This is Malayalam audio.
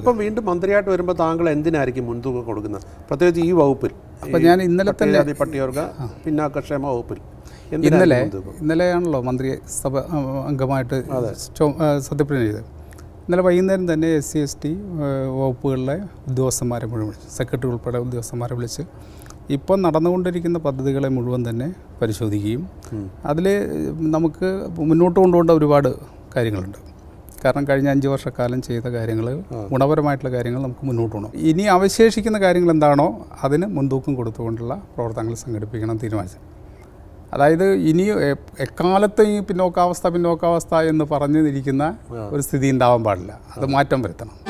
ഇപ്പം വീണ്ടും മന്ത്രിയായിട്ട് വരുമ്പോൾ താങ്കൾ എന്തിനായിരിക്കും മുൻതൂക്കം കൊടുക്കുന്നത് പ്രത്യേകിച്ച് ഈ വകുപ്പിൽ അപ്പോൾ ഞാൻ ഇന്നലെ തന്നെ പട്ടികജാതി പട്ടികവർഗ പിന്നാക്കക്ഷേമ വകുപ്പിൽ എന്തിനായിരിക്കും ഇന്നലെ മുൻതൂക്കം? ഇന്നലെയാണല്ലോ മന്ത്രി സഭ ആ, അംഗമായിട്ട് ചോ- ആ, സത്യപ്രതിജ്ഞ ചെയ്തത് ഇന്നലെ വൈകുന്നേരം തന്നെ എസ് സി എസ് ടി വകുപ്പുകളിലെ ഉദ്യോഗസ്ഥന്മാരെ മുഴുവൻ വിളിച്ചു സെക്രട്ടറി ഉൾപ്പെടെ ഉദ്യോഗസ്ഥന്മാരെ വിളിച്ച് ഇപ്പം നടന്നുകൊണ്ടിരിക്കുന്ന പദ്ധതികളെ മുഴുവൻ തന്നെ പരിശോധിക്കുകയും അതിൽ നമുക്ക് മുന്നോട്ട് കൊണ്ടുപോകേണ്ട ഒരുപാട് കാര്യങ്ങളുണ്ട് കാരണം കഴിഞ്ഞ അഞ്ച് വർഷക്കാലം ചെയ്ത കാര്യങ്ങൾ ഗുണപരമായിട്ടുള്ള കാര്യങ്ങൾ നമുക്ക് മുന്നോട്ട് പോകണം ഇനി അവശേഷിക്കുന്ന കാര്യങ്ങൾ എന്താണോ അതിന് മുൻതൂക്കം കൊടുത്തുകൊണ്ടുള്ള പ്രവർത്തനങ്ങൾ സംഘടിപ്പിക്കണം തീരുമാനിച്ചു അതായത് ഇനി എ- എക്കാലത്തും ഈ പിന്നോക്കാവസ്ഥ പിന്നോക്കാവസ്ഥ എന്ന് പറഞ്ഞിരിക്കുന്ന ഒരു സ്ഥിതി ഉണ്ടാവാൻ പാടില്ല അത് മാറ്റം വരുത്തണം